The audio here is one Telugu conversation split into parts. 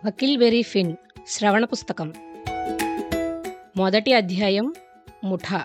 అఖిల్ వెరీ ఫిన్ శ్రవణ పుస్తకం మొదటి అధ్యాయం ముఠా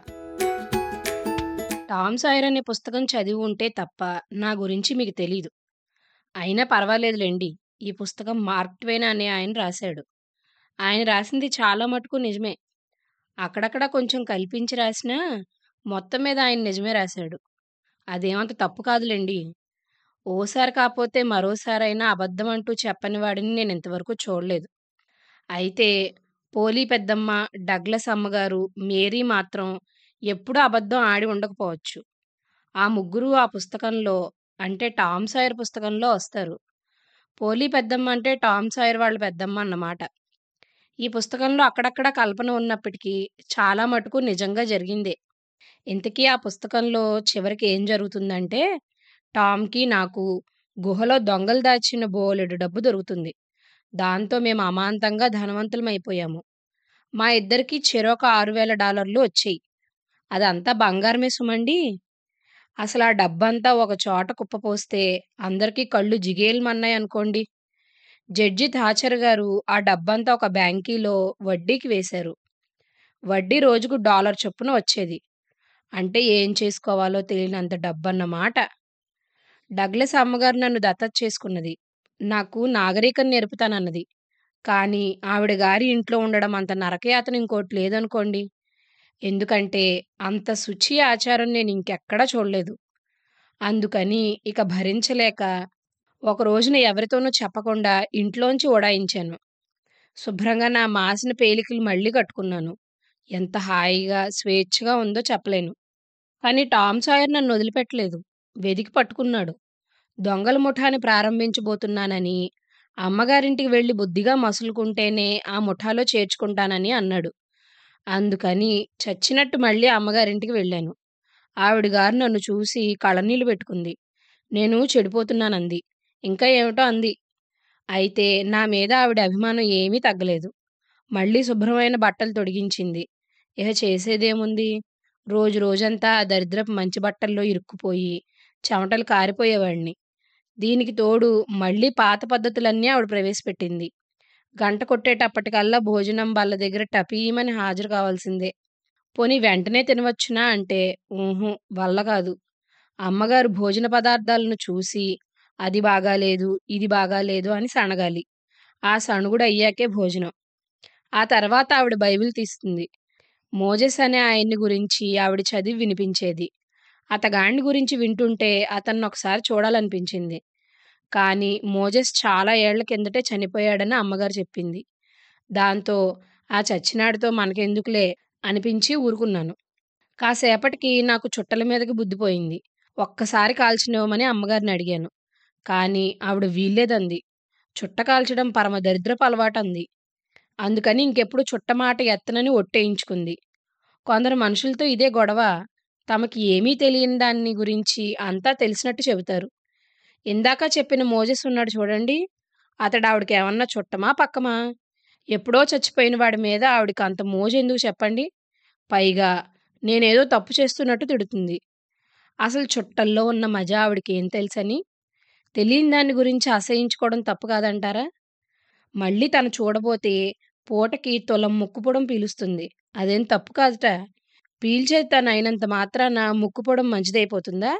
టామ్ సాయర్ అనే పుస్తకం చదివి ఉంటే తప్ప నా గురించి మీకు తెలీదు అయినా పర్వాలేదులేండి ఈ పుస్తకం మార్క్ ట్వేన్ అనే ఆయన రాశాడు ఆయన రాసింది చాలా మటుకు నిజమే అక్కడక్కడ కొంచెం కల్పించి రాసినా మొత్తం మీద ఆయన నిజమే రాశాడు అదేమంత తప్పు కాదులేండి ఓసారి కాకపోతే మరోసారైనా అబద్ధం అంటూ చెప్పని వాడిని నేను ఇంతవరకు చూడలేదు అయితే పోలీ పెద్దమ్మ డగ్లస్ అమ్మగారు మేరీ మాత్రం ఎప్పుడూ అబద్ధం ఆడి ఉండకపోవచ్చు ఆ ముగ్గురు ఆ పుస్తకంలో అంటే టామ్ సాయర్ పుస్తకంలో వస్తారు పోలీ పెద్దమ్మ అంటే టామ్ సాయర్ వాళ్ళ పెద్దమ్మ అన్నమాట ఈ పుస్తకంలో అక్కడక్కడ కల్పన ఉన్నప్పటికీ చాలా మటుకు నిజంగా జరిగిందే ఇంతకీ ఆ పుస్తకంలో చివరికి ఏం జరుగుతుందంటే టామ్కి నాకు గుహలో దొంగలు దాచిన బోలెడు డబ్బు దొరుకుతుంది దాంతో మేము అమాంతంగా ధనవంతులమైపోయాము మా ఇద్దరికి చెరొక ఆరు వేల డాలర్లు వచ్చాయి అదంతా బంగారమే సుమండి అసలు ఆ డబ్బంతా ఒక చోట కుప్పపోస్తే అందరికీ కళ్ళు జిగేలమన్నాయి అనుకోండి జడ్జి థాచర్ గారు ఆ డబ్బంతా ఒక బ్యాంకీలో వడ్డీకి వేశారు వడ్డీ రోజుకు డాలర్ చొప్పున వచ్చేది అంటే ఏం చేసుకోవాలో తెలియనంత డబ్బన్నమాట డగ్లస్ అమ్మగారు నన్ను దత్తత చేసుకున్నది నాకు నాగరికం నేర్పుతానన్నది కానీ ఆవిడ గారి ఇంట్లో ఉండడం అంత నరకయాతన ఇంకోటి లేదనుకోండి ఎందుకంటే అంత శుచి ఆచారం నేను ఇంకెక్కడా చూడలేదు అందుకని ఇక భరించలేక ఒక రోజున ఎవరితోనూ చెప్పకుండా ఇంట్లోంచి ఓడాయించాను శుభ్రంగా నా మాసిన పేలికలు మళ్ళీ కట్టుకున్నాను ఎంత హాయిగా స్వేచ్ఛగా ఉందో చెప్పలేను కానీ టామ్ సాయర్ నన్ను వదిలిపెట్టలేదు వెదికి పట్టుకున్నాడు దొంగల ముఠాని ప్రారంభించబోతున్నానని అమ్మగారింటికి వెళ్ళి బుద్ధిగా మసులుకుంటేనే ఆ ముఠాలో చేర్చుకుంటానని అన్నాడు అందుకని చచ్చినట్టు మళ్ళీ అమ్మగారింటికి వెళ్ళాను ఆవిడ గారు నన్ను చూసి కళ్ళనీళ్ళు పెట్టుకుంది నేను చెడిపోతున్నానంది ఇంకా ఏమిటో అంది అయితే నా మీద ఆవిడ అభిమానం ఏమీ తగ్గలేదు మళ్ళీ శుభ్రమైన బట్టలు తొడిగించింది ఇక చేసేదేముంది రోజు రోజంతా ఆ దరిద్రపు మంచి బట్టల్లో ఇరుక్కుపోయి చెమటలు కారిపోయేవాడిని దీనికి తోడు మళ్ళీ పాత పద్ధతులన్నీ ఆవిడ ప్రవేశపెట్టింది గంట కొట్టేటప్పటికల్లా భోజనం వాళ్ళ దగ్గర టపీమని హాజరు కావాల్సిందే పోనీ వెంటనే తినవచ్చునా అంటే ఊహు వల్ల కాదు అమ్మగారు భోజన పదార్థాలను చూసి అది బాగాలేదు ఇది బాగాలేదు అని సణగాలి ఆ సణుగుడు అయ్యాకే భోజనం ఆ తర్వాత ఆవిడ బైబిల్ తీస్తుంది మోజెస్ అనే ఆయన్ని గురించి ఆవిడ చదివి వినిపించేది అతగాడిని గురించి వింటుంటే అతన్ని ఒకసారి చూడాలనిపించింది కానీ మోజెస్ చాలా ఏళ్ల కిందటే చనిపోయాడని అమ్మగారు చెప్పింది దాంతో ఆ చచ్చినాడితో మనకెందుకులే అనిపించి ఊరుకున్నాను కాసేపటికి నాకు చుట్టల మీదకి బుద్ధిపోయింది ఒక్కసారి కాల్చినవ్వమని అమ్మగారిని అడిగాను కానీ ఆవిడ వీల్లేదంది చుట్ట కాల్చడం పరమ దరిద్రపు అలవాటంది అందుకని ఇంకెప్పుడు చుట్టమాట ఎత్తనని ఒట్టేయించుకుంది కొందరు మనుషులతో ఇదే గొడవ తమకి ఏమీ తెలియని దాన్ని గురించి అంతా తెలిసినట్టు చెబుతారు ఇందాక చెప్పిన మోజెస్ ఉన్నాడు చూడండి అతడు ఆవిడకి ఏమన్నా చుట్టమా పక్కమా ఎప్పుడో చచ్చిపోయిన వాడి మీద ఆవిడకి అంత మోజు ఎందుకు చెప్పండి పైగా నేనేదో తప్పు చేస్తున్నట్టు తిడుతుంది అసలు చుట్టల్లో ఉన్న మజా ఆవిడకి ఏం తెలుసని తెలియని దాని గురించి అసహించుకోవడం తప్పు కాదంటారా మళ్ళీ తను చూడబోతే పూటకి తులం ముక్కుపొడం పీలుస్తుంది అదేం తప్పు కాదుట పీల్చేది తను అయినంత మాత్రాన ముక్కుపొడం మంచిదైపోతుందా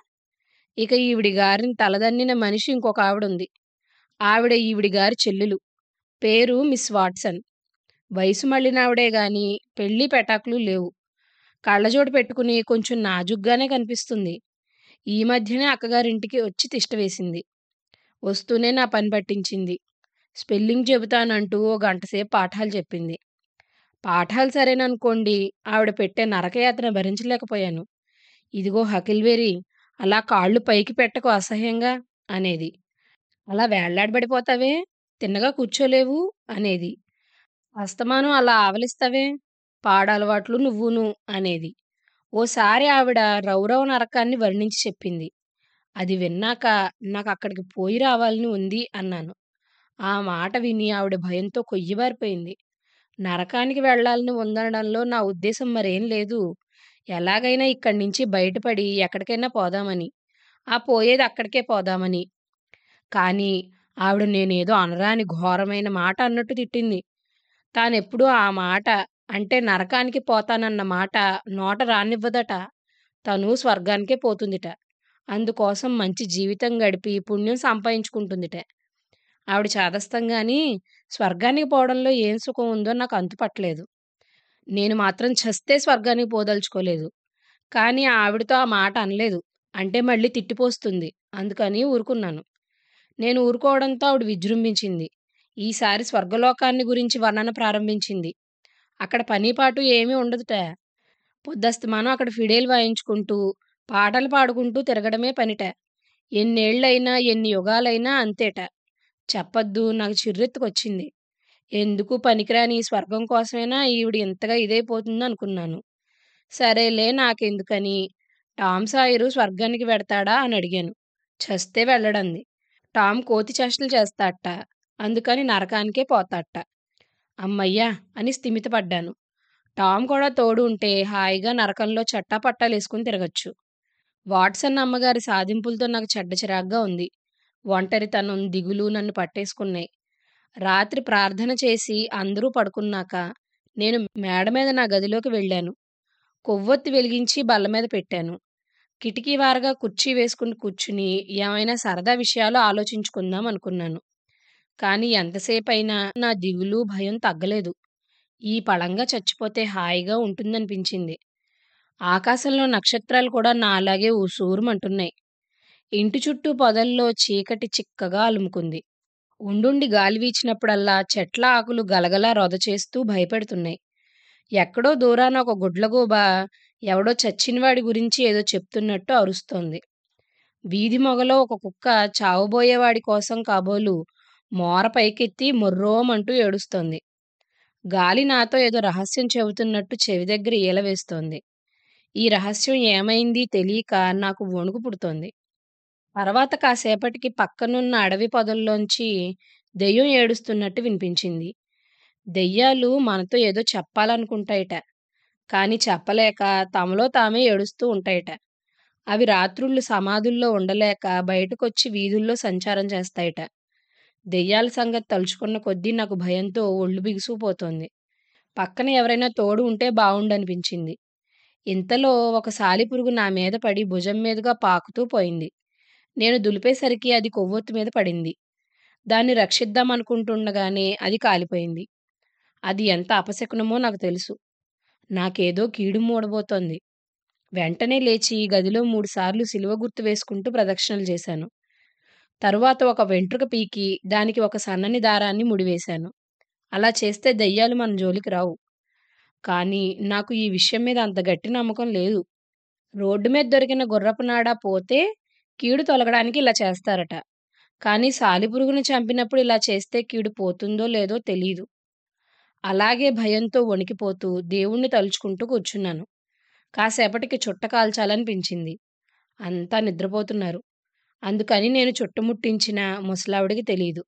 ఇక ఈవిడి గారిని తలదన్నిన మనిషి ఇంకొక ఆవిడ ఉంది ఆవిడ ఈవిడి గారి చెల్లెలు పేరు మిస్ వాట్సన్ వయసు మళ్ళినావిడే గాని పెళ్లి పెటాకులు లేవు కళ్ళజోడు పెట్టుకుని కొంచెం నాజుగ్గానే కనిపిస్తుంది ఈ మధ్యనే అక్కగారింటికి వచ్చి తిష్ట వేసింది వస్తూనే నా పని పట్టించింది స్పెల్లింగ్ చెబుతానంటూ ఓ గంటసేపు పాఠాలు చెప్పింది పాఠాలు సరేననుకోండి ఆవిడ పెట్టే నరకయాత్ర భరించలేకపోయాను ఇదిగో హకిల్వేరి అలా కాళ్ళు పైకి పెట్టకు అసహ్యంగా అనేది అలా వేళ్లాడబడిపోతావే తిన్నగా కూర్చోలేవు అనేది అస్తమానం అలా ఆవలిస్తావే పాడలవాట్లు నువ్వును అనేది ఓసారి ఆవిడ రౌరవ నరకాన్ని వర్ణించి చెప్పింది అది విన్నాక నాకు అక్కడికి పోయి రావాలని ఉంది అన్నాను ఆ మాట విని ఆవిడ భయంతో కొయ్యబారిపోయింది నరకానికి వెళ్లాలని ఉందనడంలో నా ఉద్దేశం మరేం లేదు ఎలాగైనా ఇక్కడి నుంచి బయటపడి ఎక్కడికైనా పోదామని ఆ పోయేది అక్కడికే పోదామని కానీ ఆవిడ నేనేదో అనరాని ఘోరమైన మాట అన్నట్టు తిట్టింది. తానెప్పుడూ ఆ మాట అంటే నరకానికి పోతానన్న మాట నోట రానివ్వదట. తను స్వర్గానికే పోతుందిట. అందుకోసం మంచి జీవితం గడిపి పుణ్యం సంపాదించుకుంటుందిట. ఆవిడ చాదస్తం గాని స్వర్గానికి పోవడంలో ఏం సుఖం ఉందో నాకు అంతుపట్టలేదు. నేను మాత్రం చస్తే స్వర్గానికి పోదలుచుకోలేదు. కానీ ఆవిడతో ఆ మాట అనలేదు. అంటే మళ్ళీ తిట్టిపోస్తుంది. అందుకని ఊరుకున్నాను. నేను ఊరుకోవడంతో ఆవిడ విజృంభించింది. ఈసారి స్వర్గలోకాన్ని గురించి వర్ణన ప్రారంభించింది. అక్కడ పనీపాటు ఏమీ ఉండదుట. పొద్దస్తమానం అక్కడ ఫిడేలు వాయించుకుంటూ, పాటలు పాడుకుంటూ తిరగడమే పనిట. ఎన్నేళ్ళయినా, ఎన్ని యుగాలైనా అంతేట. చెప్పొద్దు నాకు చిర్రెత్తుకొచ్చింది. ఎందుకు పనికిరాని ఈ స్వర్గం కోసమైనా ఈవిడ ఇంతగా ఇదైపోతుందనుకున్నాను. సరేలే నాకెందుకని టామ్ సాయరు స్వర్గానికి వెడతాడా అని అడిగాను. చస్తే వెళ్ళడంది. టామ్ కోతి చేష్టలు చేస్తాడట. అందుకని నరకానికే పోతాడట. అమ్మయ్య అని స్థిమితపడ్డాను. టామ్ కూడా తోడు ఉంటే హాయిగా నరకంలో చట్టాపట్టాలేసుకుని తిరగొచ్చు. వాట్సన్ అమ్మగారి సాధింపులతో నాకు చెడ్డ చిరాగ్గా ఉంది. ఒంటరితనం, దిగులు నన్ను పట్టేసుకున్నాయి. రాత్రి ప్రార్థన చేసి అందరూ పడుకున్నాక నేను మేడ మీద నా గదిలోకి వెళ్ళాను. కొవ్వొత్తి వెలిగించి బల్లమీద పెట్టాను. కిటికీ వారగా కుర్చీ వేసుకుని కూర్చుని ఏమైనా సరదా విషయాలు ఆలోచించుకుందాం అనుకున్నాను. కానీ ఎంతసేపయినా నా దిగులు, భయం తగ్గలేదు. ఈ పళంగా చచ్చిపోతే హాయిగా ఉంటుందనిపించింది. ఆకాశంలో నక్షత్రాలు కూడా నాలాగే ఉసూరుమంటున్నాయి. ఇంటి చుట్టూ పొదల్లో చీకటి చిక్కగా అలుముకుంది. ఉండుండి గాలి వీచినప్పుడల్లా చెట్ల ఆకులు గలగలా రొద చేస్తూ భయపెడుతున్నాయి. ఎక్కడో దూరాన ఒక గుడ్లగూబ ఎవడో చచ్చినవాడి గురించి ఏదో చెప్తున్నట్టు అరుస్తోంది. వీధి మొగలో ఒక కుక్క చావబోయేవాడి కోసం కాబోలు మోర పైకెత్తి మొర్రోమంటూ ఏడుస్తోంది. గాలి నాతో ఏదో రహస్యం చెబుతున్నట్టు చెవి దగ్గర ఈల వేస్తోంది. ఈ రహస్యం ఏమైందీ తెలీక నాకు వణుకు పుడుతోంది. తర్వాత కాసేపటికి పక్కనున్న అడవి పొదల్లోంచి దెయ్యం ఏడుస్తున్నట్టు వినిపించింది. దెయ్యాలు మనతో ఏదో చెప్పాలనుకుంటాయిట. కానీ చెప్పలేక తమలో తామే ఏడుస్తూ ఉంటాయిట. అవి రాత్రుళ్ళు సమాధుల్లో ఉండలేక బయటకొచ్చి వీధుల్లో సంచారం చేస్తాయిట. దెయ్యాల సంగతి తలుచుకున్న కొద్దీ నాకు భయంతో ఒళ్ళు బిగుసుకుపోతోంది. పక్కన ఎవరైనా తోడు ఉంటే బావుండనిపించింది. ఇంతలో ఒక సాలిపురుగు నా మీద పడి భుజం మీదుగా పాకుతూ పోయింది. నేను దులిపేసరికి అది కొవ్వొత్తి మీద పడింది. దాన్ని రక్షిద్దామనుకుంటుండగానే అది కాలిపోయింది. అది ఎంత అపశకునమో నాకు తెలుసు. నాకేదో కీడు మూడబోతోంది. వెంటనే లేచి గదిలో మూడుసార్లు శిలువ గుర్తు వేసుకుంటూ ప్రదక్షిణలు చేశాను. తరువాత ఒక వెంట్రుక పీకి దానికి ఒక సన్నని దారాన్ని ముడివేశాను. అలా చేస్తే దెయ్యాలు మన జోలికి రావు. కానీ నాకు ఈ విషయం మీద అంత గట్టి నమ్మకం లేదు. రోడ్డు మీద దొరికిన గుర్రపు నాడ పోతే కీడు తొలగడానికి ఇలా చేస్తారట. కానీ సాలిపురుగుని చంపినప్పుడు ఇలా చేస్తే కీడు పోతుందో లేదో తెలీదు. అలాగే భయంతో వణికిపోతూ దేవుణ్ణి తలుచుకుంటూ కూర్చున్నాను. కాసేపటికి చుట్ట కాల్చాలనిపించింది. అంతా నిద్రపోతున్నారు. అందుకని నేను చుట్టుముట్టించినా ముసలావిడకి తెలీదు.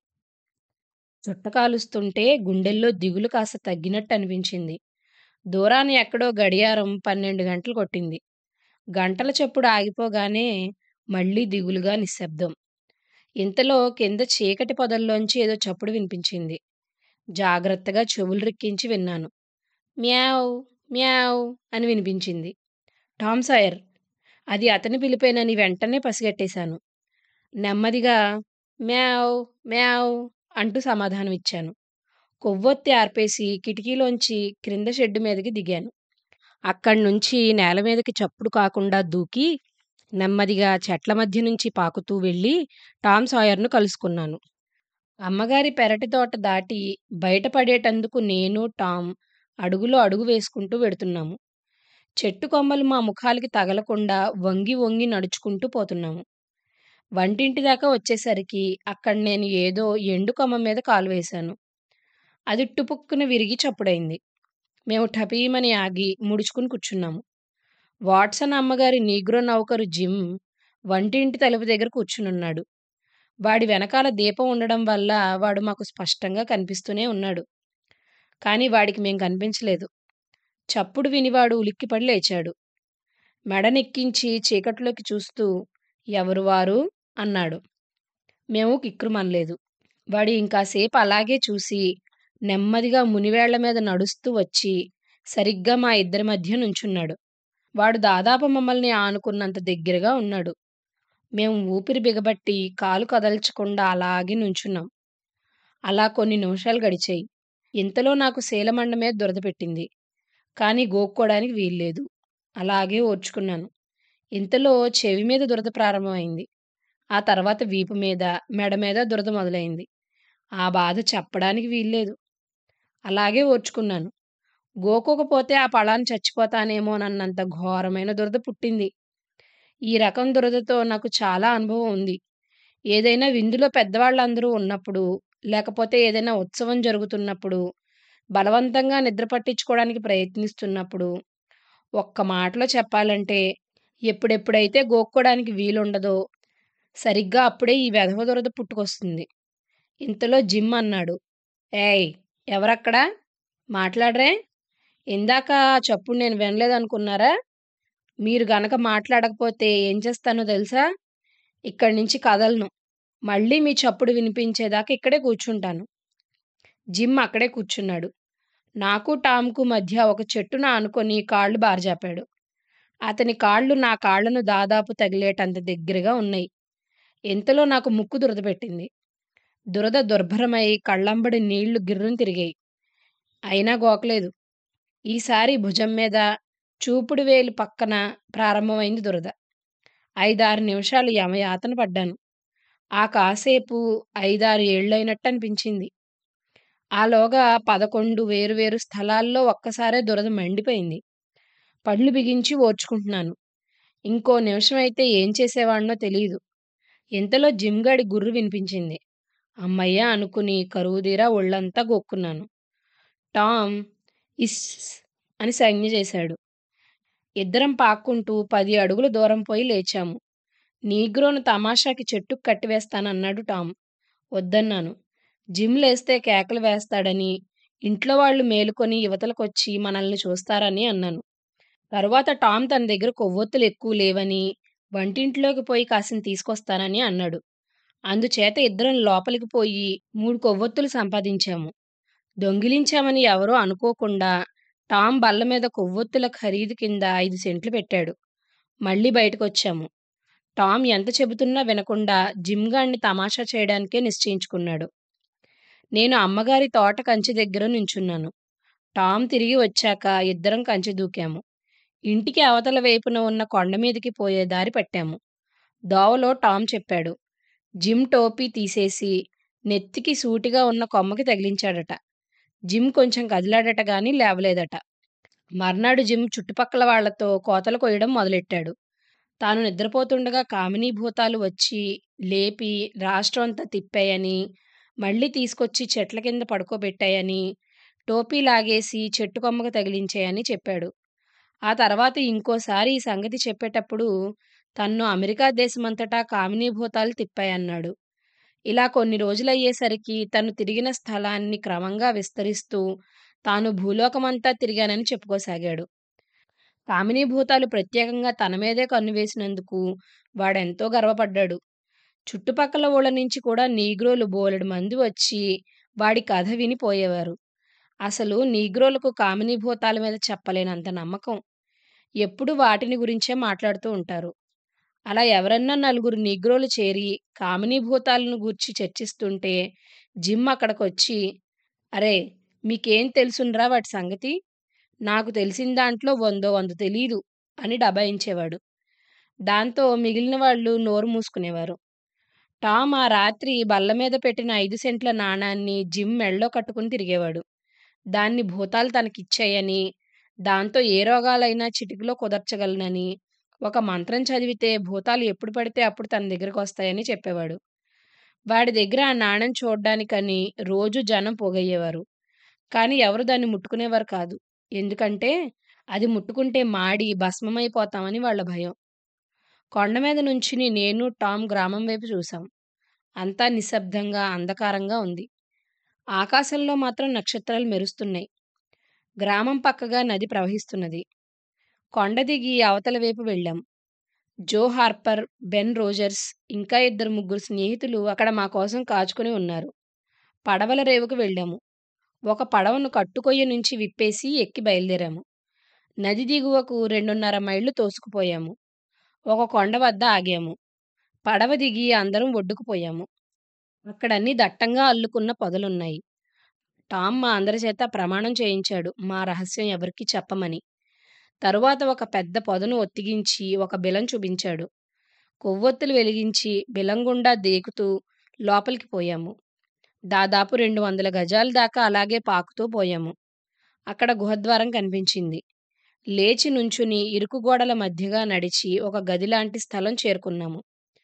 చుట్ట కాలుస్తుంటే గుండెల్లో దిగులు కాస్త తగ్గినట్టనిపించింది. దూరాన ఎక్కడో గడియారం పన్నెండు గంటలు కొట్టింది. గంటల చప్పుడు ఆగిపోగానే మళ్ళీ దిగులుగా నిశ్శబ్దం. ఇంతలో కింద చీకటి పొదల్లోంచి ఏదో చప్పుడు వినిపించింది. జాగ్రత్తగా చెవులు రిక్కించి విన్నాను. మ్యావ్ మ్యావ్ అని వినిపించింది. Tom Sawyer. అది అతని పిలిపేనని వెంటనే పసిగట్టేశాను. నెమ్మదిగా మ్యావ్ మ్యావ్ అంటూ సమాధానమిచ్చాను. కొవ్వొత్తి ఆర్పేసి కిటికీలోంచి క్రింద షెడ్డు మీదకి దిగాను. అక్కడ్నుంచి నేలమీదకి చప్పుడు కాకుండా దూకి నెమ్మదిగా చెట్ల మధ్య నుంచి పాకుతూ వెళ్ళి టామ్ సాయర్‌ను కలుసుకున్నాను. అమ్మగారి పెరటి తోట దాటి బయట పడేటందుకు నేను, టామ్ అడుగులో అడుగు వేసుకుంటూ వెడుతున్నాము. చెట్టు కొమ్మలు మా ముఖాలకి తగలకుండా వంగి వంగి నడుచుకుంటూ పోతున్నాము. వంటింటి దాకా వచ్చేసరికి అక్కడ నేను ఏదో ఎండు కొమ్మ మీద కాలు వేశాను. అది టుపుక్కున విరిగి చప్పుడైంది. మేము ఠపీమని ఆగి ముడుచుకుని కూర్చున్నాము. వాట్సన్ అమ్మగారి నీగ్రో నౌకరు జిమ్ వంటింటి తలుపు దగ్గర కూర్చునున్నాడు. వాడి వెనకాల దీపం ఉండడం వల్ల వాడు మాకు స్పష్టంగా కనిపిస్తూనే ఉన్నాడు. కానీ వాడికి మేం కనిపించలేదు. చప్పుడు విని వాడు ఉలిక్కిపడి లేచాడు. మెడ నెక్కించి చీకట్లోకి చూస్తూ ఎవరు వారు? అన్నాడు. మేము కిక్కురుమనలేదు. వాడు ఇంకాసేపు అలాగే చూసి నెమ్మదిగా మునివేళ్ల మీద నడుస్తూ వచ్చి సరిగ్గా మా ఇద్దరి మధ్య నుంచున్నాడు వాడు దాదాపు మమ్మల్ని ఆనుకున్నంత దగ్గరగా ఉన్నాడు మేము ఊపిరి బిగబట్టి కాలు కదల్చకుండా అలాగే నుంచున్నాం అలా కొన్ని నిమిషాలు గడిచాయి ఇంతలో నాకు శీలమండ మీద దురద పెట్టింది కానీ గోక్కోడానికి వీల్లేదు అలాగే ఓర్చుకున్నాను ఇంతలో చెవి మీద దురద ప్రారంభమైంది ఆ తర్వాత వీపు మీద మెడ మీద దురద మొదలైంది ఆ బాధ చెప్పడానికి వీల్లేదు అలాగే ఓర్చుకున్నాను గోకోకపోతే ఆ పళాన్ని చచ్చిపోతానేమోనన్నంత ఘోరమైన దురద పుట్టింది ఈ రకం దురదతో నాకు చాలా అనుభవం ఉంది ఏదైనా విందులో పెద్దవాళ్ళందరూ ఉన్నప్పుడు లేకపోతే ఏదైనా ఉత్సవం జరుగుతున్నప్పుడు బలవంతంగా నిద్ర పట్టించుకోవడానికి ప్రయత్నిస్తున్నప్పుడు ఒక్క మాటలో చెప్పాలంటే ఎప్పుడెప్పుడైతే గోక్కోడానికి వీలుండదో సరిగ్గా అప్పుడే ఈ వెధవ దురద పుట్టుకొస్తుంది ఇంతలో జిమ్ అన్నాడు ఏయ్ ఎవరక్కడా మాట్లాడరే ఇందాక ఆ చప్పుడు నేను వినలేదనుకున్నారా మీరు గనక మాట్లాడకపోతే ఏం చేస్తానో తెలుసా ఇక్కడి నుంచి కదలను మళ్ళీ మీ చప్పుడు వినిపించేదాకా ఇక్కడే కూర్చుంటాను జిమ్ అక్కడే కూర్చున్నాడు నాకు టామ్కు మధ్య ఒక చెట్టున ఆనుకొని కాళ్ళు బారజాపాడు అతని కాళ్ళు నా కాళ్లను దాదాపు తగిలేటంత దగ్గరగా ఉన్నాయి ఇంతలో నాకు ముక్కు దురద పెట్టింది దురద దుర్భరమై కళ్ళంబడి నీళ్లు గిర్రును తిరిగాయి అయినా గోకలేదు ఈసారి భుజం మీద చూపుడు వేలు పక్కన ప్రారంభమైంది దురద ఐదారు నిమిషాలు యమయాతన పడ్డాను ఆ కాసేపు ఐదారు ఏళ్ళైనట్టు అనిపించింది ఆలోగా పదకొండు వేరువేరు స్థలాల్లో ఒక్కసారే దురద మండిపోయింది పళ్ళు బిగించి ఓర్చుకుంటున్నాను ఇంకో నిమిషం అయితే ఏం చేసేవాడినో తెలియదు ఇంతలో జిమ్గాడి గుర్రు వినిపించింది అమ్మయ్య అనుకుని కరువుదీరా ఒళ్ళంతా గొక్కున్నాను టామ్ ఇస్ అని సంజ్ఞ చేశాడు ఇద్దరం పాక్కుంటూ పది అడుగుల దూరం పోయి లేచాము నీగ్రోను తమాషాకి చెట్టుకు కట్టివేస్తానన్నాడు టామ్ వద్దన్నాను జిమ్ లేస్తే కేకలు వేస్తాడని ఇంట్లో వాళ్ళు మేలుకొని యువతలకొచ్చి మనల్ని చూస్తారని అన్నాను తరువాత టామ్ తన దగ్గర కొవ్వొత్తులు ఎక్కువ లేవని వంటింట్లోకి పోయి కాసిన తీసుకొస్తానని అన్నాడు అందుచేత ఇద్దరం లోపలికి పోయి మూడు కొవ్వొత్తులు సంపాదించాము దొంగిలించామని ఎవరో అనుకోకుండా టామ్ బల్ల మీద కొవ్వొత్తుల ఖరీదు కింద ఐదు సెంట్లు పెట్టాడు మళ్ళీ బయటకొచ్చాము టామ్ ఎంత చెబుతున్నా వినకుండా జిమ్గాడిని తమాషా చేయడానికే నిశ్చయించుకున్నాడు నేను అమ్మగారి తోట కంచె దగ్గర నుంచున్నాను టామ్ తిరిగి వచ్చాక ఇద్దరం కంచె దూకాము ఇంటికి అవతల వైపున ఉన్న కొండ మీదకి పోయే దారి పట్టాము దోవలో టామ్ చెప్పాడు జిమ్ టోపీ తీసేసి నెత్తికి సూటిగా ఉన్న కొమ్మకి తగిలించాడట జిమ్ కొంచెం కదిలాడట గాని లేవలేదట మర్నాడు జిమ్ చుట్టుపక్కల వాళ్లతో కోతలు కొయ్యడం మొదలెట్టాడు తాను నిద్రపోతుండగా కామినీ భూతాలు వచ్చి లేపి రాష్ట్రం అంతా తిప్పాయని మళ్ళీ తీసుకొచ్చి చెట్ల కింద పడుకోబెట్టాయని టోపీ లాగేసి చెట్టు కొమ్మకు తగిలించాయని చెప్పాడు ఆ తర్వాత ఇంకోసారి ఈ సంగతి చెప్పేటప్పుడు తన్ను అమెరికా దేశమంతటా కామినీ భూతాలు తిప్పాయన్నాడు ఇలా కొన్ని రోజులయ్యేసరికి తను తిరిగిన స్థలాన్ని క్రమంగా విస్తరిస్తూ తాను భూలోకమంతా తిరిగానని చెప్పుకోసాగాడు కామినీ భూతాలు ప్రత్యేకంగా తన మీదే కన్నువేసినందుకు వాడెంతో గర్వపడ్డాడు చుట్టుపక్కల ఊళ్ళ నుంచి కూడా నీగ్రోలు బోలెడు మంది వచ్చి వాడి కథ విని పోయేవారు అసలు నీగ్రోలకు కామినీ భూతాల మీద చెప్పలేనంత నమ్మకం ఎప్పుడు వాటిని గురించే మాట్లాడుతూ ఉంటారు అలా ఎవరన్నా నలుగురు నీగ్రోలు చేరి కామినీ భూతాలను గూర్చి చర్చిస్తుంటే జిమ్ అక్కడికొచ్చి అరే మీకేం తెలుసుండ్రా వాటి సంగతి నాకు తెలిసిన దాంట్లో వందో వంద తెలీదు అని డబాయించేవాడు దాంతో మిగిలిన వాళ్ళు నోరు మూసుకునేవారు టామ్ ఆ రాత్రి బల్ల మీద పెట్టిన ఐదు సెంట్ల నాణాన్ని జిమ్ మెళ్ళో కట్టుకుని తిరిగేవాడు దాన్ని భూతాలు తనకిచ్చాయని దాంతో ఏ రోగాలైనా చిటికలో కుదర్చగలనని ఒక మంత్రం చదివితే భూతాలు ఎప్పుడు పడితే అప్పుడు తన దగ్గరకు వస్తాయని చెప్పేవాడు వాడి దగ్గర ఆ నాణెం చూడ్డానికని రోజు జనం పోగయ్యేవారు కానీ ఎవరు దాన్ని ముట్టుకునేవారు కాదు ఎందుకంటే అది ముట్టుకుంటే మాడి భస్మమైపోతామని వాళ్ళ భయం కొండ మీద నుంచుని నేను టామ్ గ్రామం వైపు చూశాం అంతా నిశ్శబ్దంగా అంధకారంగా ఉంది ఆకాశంలో మాత్రం నక్షత్రాలు మెరుస్తున్నాయి గ్రామం పక్కగా నది ప్రవహిస్తున్నది కొండ దిగి అవతల వైపు వెళ్ళాం జో హార్పర్ బెన్ రోజర్స్ ఇంకా ఇద్దరు ముగ్గురు స్నేహితులు అక్కడ మా కోసం కాచుకుని ఉన్నారు పడవల రేవుకు వెళ్ళాము. ఒక పడవను కట్టుకొయ్య నుంచి విప్పేసి ఎక్కి బయలుదేరాము. నది దిగువకు రెండున్నర మైళ్ళు తోసుకుపోయాము. ఒక కొండ వద్ద ఆగాము. పడవ దిగి అందరం ఒడ్డుకు పోయాము. అక్కడన్నీ దట్టంగా అల్లుకున్న పొదలున్నాయి. టామ్ మా అందరిచేత ప్రమాణం చేయించాడు మా రహస్యం ఎవరికీ చెప్పమని. తరువాత ఒక పెద్ద పొదను ఒత్తిగించి ఒక బిలం చూపించాడు. కొవ్వొత్తులు వెలిగించి బిలం గుండా దేకుతూ లోపలికి పోయాము. దాదాపు రెండు వందల గజాల దాకా అలాగే పాకుతూ పోయాము. అక్కడ గుహద్వారం కనిపించింది. లేచి నుంచుని ఇరుకు గోడల మధ్యగా నడిచి ఒక గదిలాంటి స్థలం చేరుకున్నాము.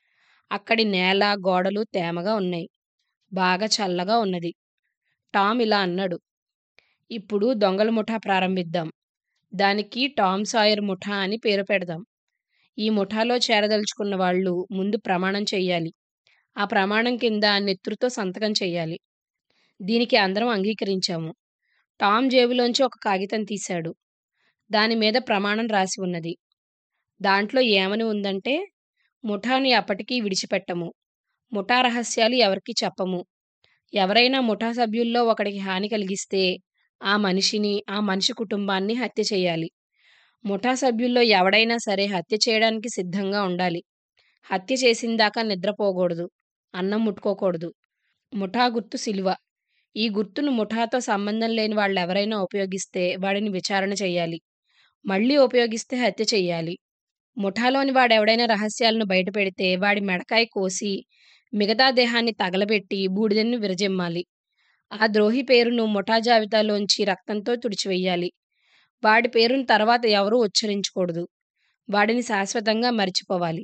అక్కడి నేల, గోడలు తేమగా ఉన్నాయి. బాగా చల్లగా ఉన్నది. టామ్ ఇలా అన్నాడు. ఇప్పుడు దొంగల ముఠా ప్రారంభిద్దాం. దానికి టామ్ సాయర్ ముఠా అని పేరు పెడదాం. ఈ ముఠాలో చేరదలుచుకున్న వాళ్ళు ముందు ప్రమాణం చెయ్యాలి. ఆ ప్రమాణం కింద నెత్తురుతో సంతకం చెయ్యాలి. దీనికి అందరం అంగీకరించాము. టామ్ జేబులోంచి ఒక కాగితం తీశాడు. దానిమీద ప్రమాణం రాసి ఉన్నది. దాంట్లో ఏమని ఉందంటే ముఠాను ఎప్పటికీ విడిచిపెట్టము. ముఠా రహస్యాలు ఎవరికీ చెప్పము. ఎవరైనా ముఠా సభ్యుల్లో ఒకడికి హాని కలిగిస్తే ఆ మనిషిని, ఆ మనిషి కుటుంబాన్ని హత్య చెయ్యాలి. ముఠా సభ్యుల్లో ఎవడైనా సరే హత్య చేయడానికి సిద్ధంగా ఉండాలి. హత్య చేసిందాకా నిద్రపోకూడదు. అన్నం ముట్టుకోకూడదు. ముఠా గుర్తు శిలువ. ఈ గుర్తును ముఠాతో సంబంధం లేని వాళ్ళెవరైనా ఉపయోగిస్తే వాడిని విచారణ చెయ్యాలి. మళ్ళీ ఉపయోగిస్తే హత్య చెయ్యాలి. ముఠాలోని వాడెవడైనా రహస్యాలను బయటపెడితే వాడి మెడకాయ కోసి మిగతా దేహాన్ని తగలబెట్టి బూడిదను విరజిమ్మాలి. ఆ ద్రోహి పేరును ముఠా జాబితాలోంచి రక్తంతో తుడిచివెయ్యాలి. వాడి పేరును తర్వాత ఎవరూ ఉచ్చరించకూడదు. వాడిని శాశ్వతంగా మరిచిపోవాలి.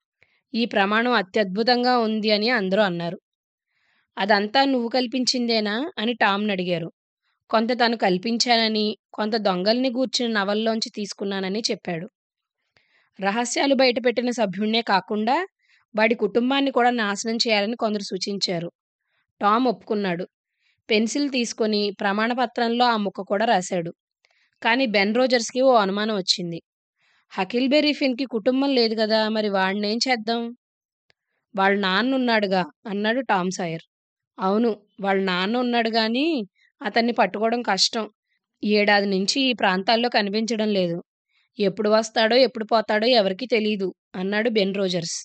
ఈ ప్రమాణం అత్యద్భుతంగా ఉంది అని అందరూ అన్నారు. అదంతా నువ్వు కల్పించిందేనా? అని టామ్నడిగారు. కొంత తను కల్పించానని, కొంత దొంగల్ని గూర్చిన నవల్లోంచి తీసుకున్నానని చెప్పాడు. రహస్యాలు బయటపెట్టిన సభ్యుణ్ణే కాకుండా వాడి కుటుంబాన్ని కూడా నాశనం చేయాలని కొందరు సూచించారు. టామ్ ఒప్పుకున్నాడు. పెన్సిల్ తీసుకొని ప్రమాణపత్రంలో ఆ ముక్క కూడా రాశాడు. కానీ బెన్ రోజర్స్ కి ఓ అనుమానం వచ్చింది. హకిల్బెర్రీ ఫిన్ కి కుటుంబం లేదు గదా మరి వాణ్ణేం చేద్దాం? వాళ్ళ నాన్న ఉన్నాడుగా అన్నాడు టామ్ సాయర్. అవును వాళ్ళ నాన్న ఉన్నాడు గాని అతన్ని పట్టుకోవడం కష్టం. ఏడాది నుంచి ఈ ప్రాంతాల్లో కనిపించడం లేదు. ఎప్పుడు వస్తాడో ఎప్పుడు పోతాడో ఎవరికీ తెలీదు అన్నాడు బెన్ రోజర్స్.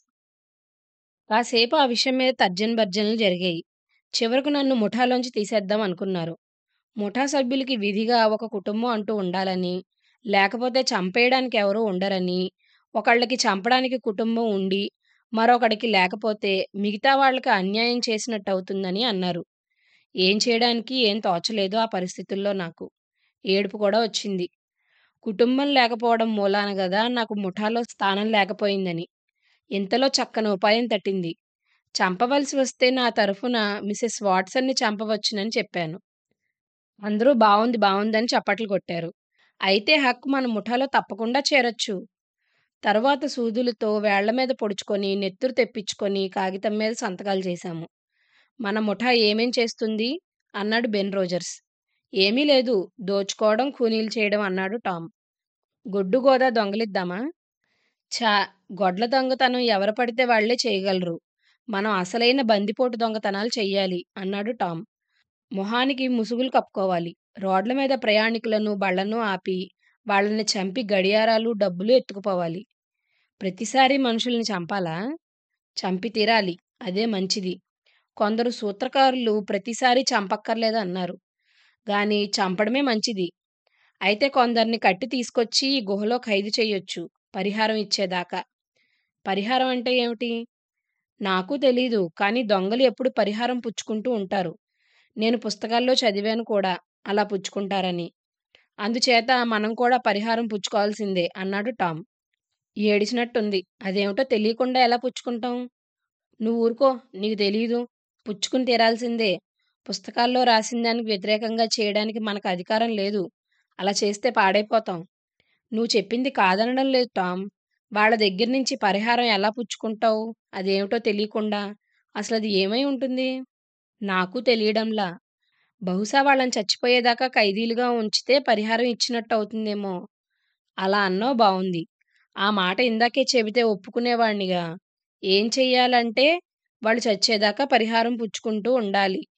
కాసేపు ఆ విషయం మీద తర్జన భర్జనలు జరిగాయి. చివరకు నన్ను ముఠాలోంచి తీసేద్దాం అనుకున్నారు. ముఠా సభ్యులకి విధిగా ఒక కుటుంబం అంటూ ఉండాలని, లేకపోతే చంపేయడానికి ఎవరూ ఉండరని, ఒకళ్ళకి చంపడానికి కుటుంబం ఉండి, మరొకడికి లేకపోతే మిగతా వాళ్ళకి అన్యాయం చేసినట్టవుతుందని అన్నారు. ఏం చేయడానికి ఏం తోచలేదు ఆ పరిస్థితుల్లో నాకు. ఏడుపు కూడా వచ్చింది. కుటుంబం లేకపోవడం మూలాన గదా నాకు ముఠాలో స్థానం లేకపోయిందని. ఇంతలో చక్కని ఉపాయం తట్టింది. చంపవలసి వస్తే నా తరఫున మిసెస్ వాట్సన్ ని చంపవచ్చునని చెప్పాను. అందరూ బావుంది బావుందని చప్పట్లు కొట్టారు. అయితే హక్ మన ముఠాలో తప్పకుండా చేరొచ్చు. తరువాత సూదులతో వేళ్ళమీద పొడుచుకొని, నెత్తురు తెప్పించుకొని కాగితం మీద సంతకాలు చేశాము. మన ముఠా ఏమేం చేస్తుంది? అన్నాడు బెన్ రోజర్స్. ఏమీ లేదు. దోచుకోవడం, ఖూనీలు చేయడం అన్నాడు టామ్. గొడ్డు గోదా దొంగలిద్దామా? ఛ గొడ్ల దొంగతనం ఎవరు పడితే వాళ్ళే చేయగలరు. మనం అసలైన బందిపోటు దొంగతనాలు చెయ్యాలి అన్నాడు టామ్. మొహానికి ముసుగులు కప్పుకోవాలి. రోడ్ల మీద ప్రయాణికులను, బళ్ళను ఆపి వాళ్ళని చంపి గడియారాలు, డబ్బులు ఎత్తుకుపోవాలి. ప్రతిసారీ మనుషుల్ని చంపాలా? చంపి తీరాలి. అదే మంచిది. కొందరు సూత్రకారులు ప్రతిసారీ చంపక్కర్లేదు అన్నారు. గాని చంపడమే మంచిది. అయితే కొందర్ని కట్టి తీసుకొచ్చి ఈ గుహలో ఖైదు చెయ్యొచ్చు పరిహారం ఇచ్చేదాకా. పరిహారం అంటే ఏమిటి? నాకూ తెలీదు. కానీ దొంగలు ఎప్పుడూ పరిహారం పుచ్చుకుంటూ ఉంటారు. నేను పుస్తకాల్లో చదివాను కూడా అలా పుచ్చుకుంటారని. అందుచేత మనం కూడా పరిహారం పుచ్చుకోవాల్సిందే అన్నాడు టామ్. ఏడిచినట్టుంది. అదేమిటో తెలీకుండా ఎలా పుచ్చుకుంటాం? నువ్వూరుకో నీకు తెలీదు. పుచ్చుకుని తీరాల్సిందే. పుస్తకాల్లో రాసిందానికి వ్యతిరేకంగా చేయడానికి మనకు అధికారం లేదు. అలా చేస్తే పాడైపోతాం. నువ్వు చెప్పింది కాదనడం లేదు టామ్. వాళ్ళ దగ్గర్నించి పరిహారం ఎలా పుచ్చుకుంటావ్? అదేమిటో తెలీకుండా. అసలది ఏమై ఉంటుంది? నాకూ తెలియడంలా. బహుశా వాళ్ళని చచ్చిపోయేదాకా ఖైదీలుగా ఉంచితే పరిహారం ఇచ్చినట్టవుతుందేమో. అలా అన్నావ్ బావుంది. ఆ మాట ఇందాకే చెబితే ఒప్పుకునేవాణ్ణిగా. ఏం చెయ్యాలంటే వాళ్ళు చచ్చేదాకా పరిహారం పుచ్చుకుంటూ ఉండాలి.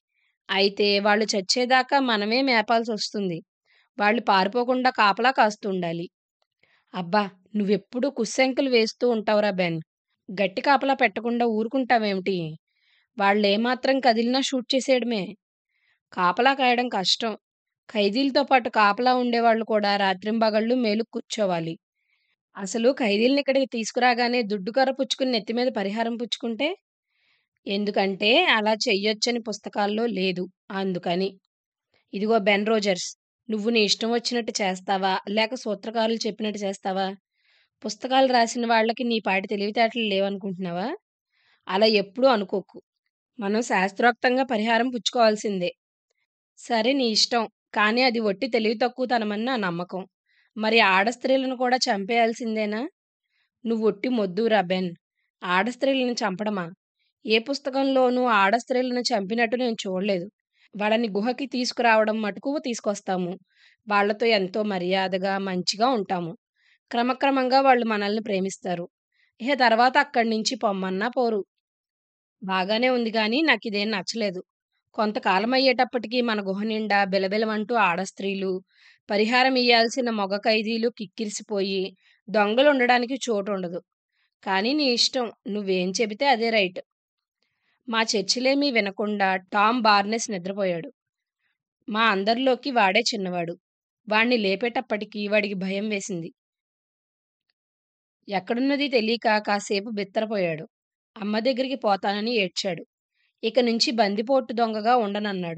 అయితే వాళ్ళు చచ్చేదాకా మనమే మేపాల్సొస్తుంది. వాళ్ళు పారిపోకుండా కాపలా కాస్తుండాలి. అబ్బా! నువ్వెప్పుడూ కుశ్శంకలు వేస్తూ ఉంటావురా బెన్. గట్టి కాపలా పెట్టకుండా ఊరుకుంటావేమిటి? వాళ్ళేమాత్రం కదిలినా షూట్ చేసేయడమే. కాపలా కాయడం కష్టం. ఖైదీలతో పాటు కాపలా ఉండేవాళ్ళు కూడా రాత్రింబగళ్ళు మేలుకు కూర్చోవాలి. అసలు ఖైదీలనిక్కడికి తీసుకురాగానే దుడ్డుకర్ర పుచ్చుకుని నెత్తిమీద పరిహారం పుచ్చుకుంటే? ఎందుకంటే అలా చెయ్యొచ్చని పుస్తకాల్లో లేదు. అందుకని. ఇదిగో బెన్ రోజర్స్. నువ్వు నీ ఇష్టం వచ్చినట్టు చేస్తావా? లేక సూత్రకారులు చెప్పినట్టు చేస్తావా? పుస్తకాలు రాసిన వాళ్ళకి నీ పాటి తెలివితేటలు లేవనుకుంటున్నావా? అలా ఎప్పుడూ అనుకోకు. మనం శాస్త్రోక్తంగా పరిహారం పుచ్చుకోవాల్సిందే. సరే నీ ఇష్టం. కానీ అది వట్టి తెలివి తక్కువతనమని నా నమ్మకం. మరి ఆడ స్త్రీలను కూడా చంపేయాల్సిందేనా? నువ్వొట్టి మొద్దురా బెన్. ఆడ స్త్రీలను చంపడమా? ఏ పుస్తకంలోనూ ఆడ స్త్రీలను చంపినట్టు నేను చూడలేదు. వాళ్ళని గుహకి తీసుకురావడం మటుకు తీసుకొస్తాము. వాళ్ళతో ఎంతో మర్యాదగా, మంచిగా ఉంటాము. క్రమక్రమంగా వాళ్ళు మనల్ని ప్రేమిస్తారు. ఇహ తర్వాత అక్కడ్నించి పొమ్మన్నా పోరు. బాగానే ఉంది గానీ నాకిదేం నచ్చలేదు. కొంతకాలమయ్యేటప్పటికి మన గుహ నిండా బిలబిలమంటూ ఆడ స్త్రీలు, పరిహారం ఇయ్యాల్సిన మగ ఖైదీలు కిక్కిరిసిపోయి దొంగలుండడానికి చోటుండదు. కానీ నీ ఇష్టం. నువ్వేం చెబితే అదే రైట్. మా చర్చలేమీ వినకుండా టామ్ బార్నెస్ నిద్రపోయాడు. మా అందరిలోకి వాడే చిన్నవాడు. వాణ్ణి లేపేటప్పటికి వాడికి భయం వేసింది. ఎక్కడున్నదీ తెలీక కాసేపు బిత్తరపోయాడు. అమ్మ దగ్గరికి పోతానని ఏడ్చాడు. ఇక నుంచి బందిపోటు దొంగగా ఉండనన్నాడు.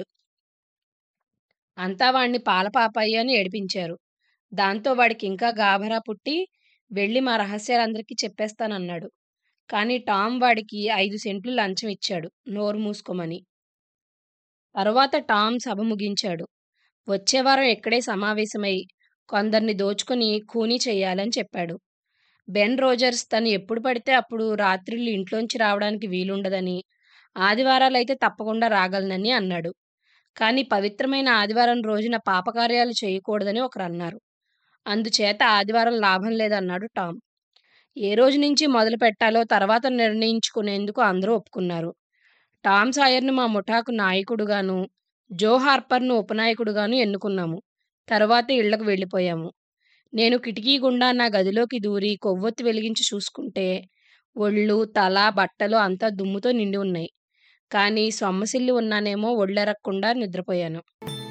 అంతా వాణ్ణి పాల పాపాయి అని ఏడిపించారు. దాంతో వాడికింకా గాభరా పుట్టి వెళ్ళి మా రహస్యాలందరికీ చెప్పేస్తానన్నాడు. కానీ టామ్ వాడికి ఐదు సెంట్లు లంచం ఇచ్చాడు నోరు మూసుకోమని. తరువాత టామ్ సభ ముగించాడు. వచ్చే వారం ఇక్కడే సమావేశమై కొందర్ని దోచుకుని ఖూనీ చెయ్యాలని చెప్పాడు. బెన్ రోజర్స్ తను ఎప్పుడు పడితే అప్పుడు రాత్రిళ్ళు ఇంట్లోంచి రావడానికి వీలుండదని, ఆదివారాలైతే తప్పకుండా రాగలనని అన్నాడు. కానీ పవిత్రమైన ఆదివారం రోజున పాపకార్యాలు చేయకూడదని ఒకరన్నారు. అందుచేత ఆదివారం లాభం లేదన్నాడు టామ్. ఏ రోజు నుంచి మొదలు పెట్టాలో తర్వాత నిర్ణయించుకునేందుకు అందరూ ఒప్పుకున్నారు. టామ్ సాయర్‌ను మా ముఠాకు నాయకుడుగాను, జో హార్పర్‌ను ఉపనాయకుడుగాను ఎన్నుకున్నాము. తరువాత ఇళ్ళకు వెళ్ళిపోయాము. నేను కిటికీ గుండా నా గదిలోకి దూరి కొవ్వొత్తి వెలిగించి చూసుకుంటే ఒళ్ళు, తల, బట్టలు అంతా దుమ్ముతో నిండి ఉన్నాయి. కానీ సొమ్మసిల్లి ఉన్నానేమో ఒళ్ళెరక్కుండా నిద్రపోయాను.